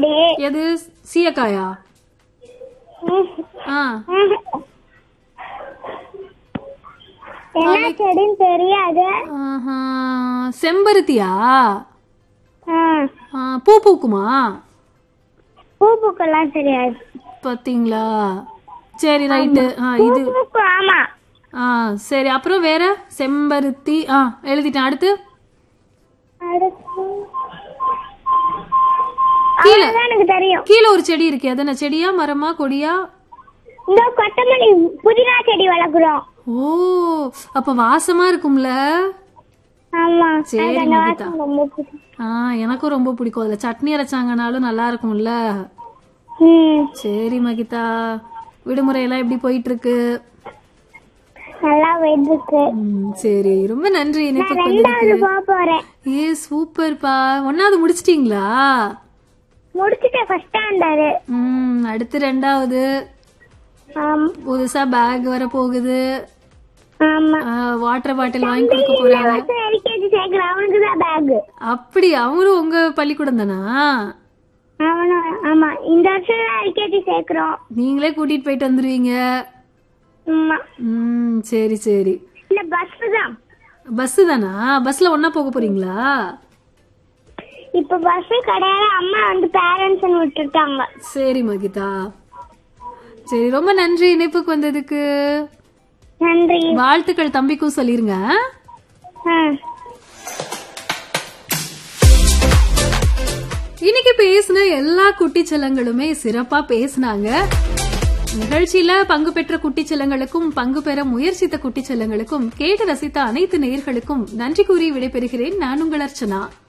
செடி எது சீயக்காயா ம், ஆ ம். என்ன செடின்னு தெரியாது ஆஹா. செம்பருத்தியா ஆ, ஆ, பூ பூக்குமா பூ பூக்கெல்லாம் தெரியாது பாத்தீங்களா சரி ரைட்டு ஆ பூ இது பூக்கும் ஆமா ஆ சரி அப்புறம் வேற செம்பருத்தி ஆ எழுதிட்டேன் அடுத்து அடுத்து கீழே. அவ்வளவுதான் எனக்கு தெரியும் கீழே ஒரு செடி இருக்கு அது என்ன செடியா மரமா கொடியா இந்த கொத்தமல்லி புதினா செடி வளர்க்குறோம் ஓ அப்ப வாசமா இருக்கும்ல ஆமா சரி, எனக்கு அந்த நிகிதா. வாசம் ரொம்ப பிடிக்கும் ஆ எனக்கும் ரொம்ப பிடிக்கும் அதுல சட்னி அரைச்சாங்கனாலும் நல்லா இருக்கும்ல ம் சரி மகிதா விடுமுறை எல்லாம் எப்படி போயிட்டு இருக்கு நல்லா போயிட்டு இருக்கு ம், சரி ரொம்ப நன்றி நான் இணைப்பு ரெண்டாவது பண்ணதுக்கு போக போறேன் ஏ சூப்பர்ப்பா ஒன்னாவது முடிச்சிட்டீங்களா முடிச்சுட்டேன் ஃபர்ஸ்ட் ஸ்டாண்டர்டு ம் அடுத்து ரெண்டாவது புதுசா பேக் வர போகுது ஆமா வாட்டர் பாட்டில் வாங்கி கொடுக்க போறாங்க எல்கேஜி சேர்க்கிறேன் அவனுக்கு தான் பேக் அப்படி அவங்களும் உங்க பள்ளிக்கூடம் தானா அவனும் ஆமா இந்த வருஷம் தான் எல்கேஜி சேர்க்கிறோம் நீங்களே கூட்டிட்டு போயிட்டு வந்துருவீங்க ஆமா ம் சரி சரி இல்ல பஸ் தான் பஸ் தானா பஸ்ல ஒண்ணா போக போறீங்களா இப்ப பஸ் கிடையாது அம்மா வந்து பேரண்ட்ஸ் விட்டுட்டாங்க சரி மகிதா சரி ரொம்ப நன்றி இணைப்புக்கு வந்ததுக்கு நன்றி வாழ்த்துக்கள் தம்பிக்கும் சொல்லிருங்க ஆ. இன்னைக்கு பேசின எல்லா குட்டி செல்லங்களுமே சிறப்பா பேசினாங்க நிகழ்ச்சியில பங்கு பெற்ற குட்டி செல்லங்களுக்கும் பங்கு பெற முயற்சித்த குட்டி செல்லங்களுக்கும் கேட்டு ரசித்த அனைத்து நேயர்களுக்கும் நன்றி கூறி விடைபெறுகிறேன் நான் உங்கள் அர்ச்சனா